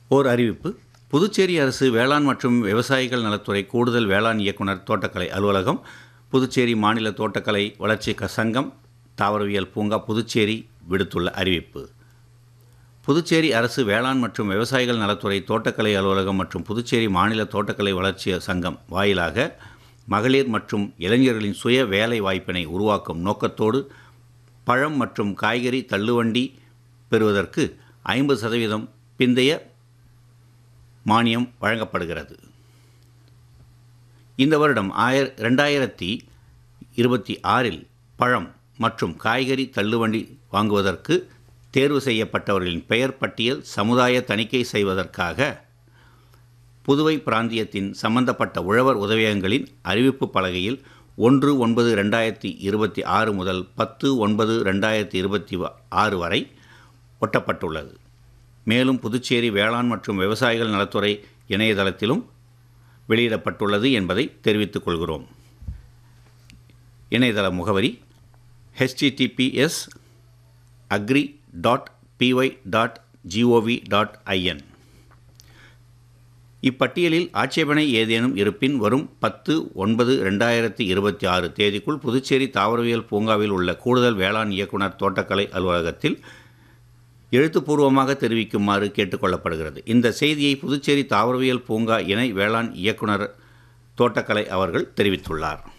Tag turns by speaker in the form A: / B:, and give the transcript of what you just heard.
A: ஓர் அறிவிப்பு புதுச்சேரி அரசு வேளாண் மற்றும் விவசாயிகள் நலத்துறை கூடுதல் வேளாண் இயக்குனர் தோட்டக்கலை அலுவலகம் புதுச்சேரி மாநில தோட்டக்கலை வளர்ச்சி க- சங்கம் தாவரவியல் பூங்கா புதுச்சேரி விடுத்துள்ள அறிவிப்பு புதுச்சேரி அரசு வேளாண் மற்றும் விவசாயிகள் நலத்துறை தோட்டக்கலை அலுவலகம் மற்றும் புதுச்சேரி மாநில தோட்டக்கலை வளர்ச்சி சங்கம் வாயிலாக மகளிர் மற்றும் இளைஞர்களின் சுய வேலை வாய்ப்பினை உருவாக்கும் நோக்கத்தோடு பழம் மற்றும் காய்கறி தள்ளுவண்டி பெறுவதற்கு ஐம்பது சதவீதம் பிந்தைய மானியம் வழங்கப்படுகிறது இந்த வருடம் ஆயிர ரெண்டாயிரத்தி இருபத்தி ஆறில் பழம் மற்றும் காய்கறி தள்ளுவண்டி வாங்குவதற்கு தேர்வு செய்யப்பட்டவர்களின் பெயர் பட்டியல் சமுதாய தணிக்கை செய்வதற்காக புதுவை பிராந்தியத்தின் சம்பந்தப்பட்ட உழவர் உதவியகங்களின் அறிவிப்பு பலகையில் ஒன்று ஒன்பது ரெண்டாயிரத்தி இருபத்தி ஆறு முதல் பத்து ஒன்பது ரெண்டாயிரத்தி இருபத்தி ஆறு வரை ஒட்டப்பட்டுள்ளது மேலும் புதுச்சேரி வேளாண் மற்றும் விவசாயிகள் நலத்துறை இணையதளத்திலும் வெளியிடப்பட்டுள்ளது என்பதை தெரிவித்துக் கொள்கிறோம் இணையதள முகவரி https agri dot PY dot GOV dot IN இப்பட்டியலில் ஆட்சேபனை ஏதேனும் இருப்பின் வரும் பத்து ஒன்பது ரெண்டாயிரத்தி இருபத்தி ஆறு தேதிக்குள் புதுச்சேரி தாவரவியல் பூங்காவில் உள்ள கூடுதல் வேளாண் இயக்குனர் தோட்டக்கலை அலுவலகத்தில் எழுத்துப்பூர்வமாக தெரிவிக்குமாறு கேட்டுக்கொள்ளப்படுகிறது இந்த செய்தியை புதுச்சேரி தாவரவியல் பூங்கா இணை வேளாண் இயக்குனர் தோட்டக்கலை அவர்கள் தெரிவித்துள்ளார்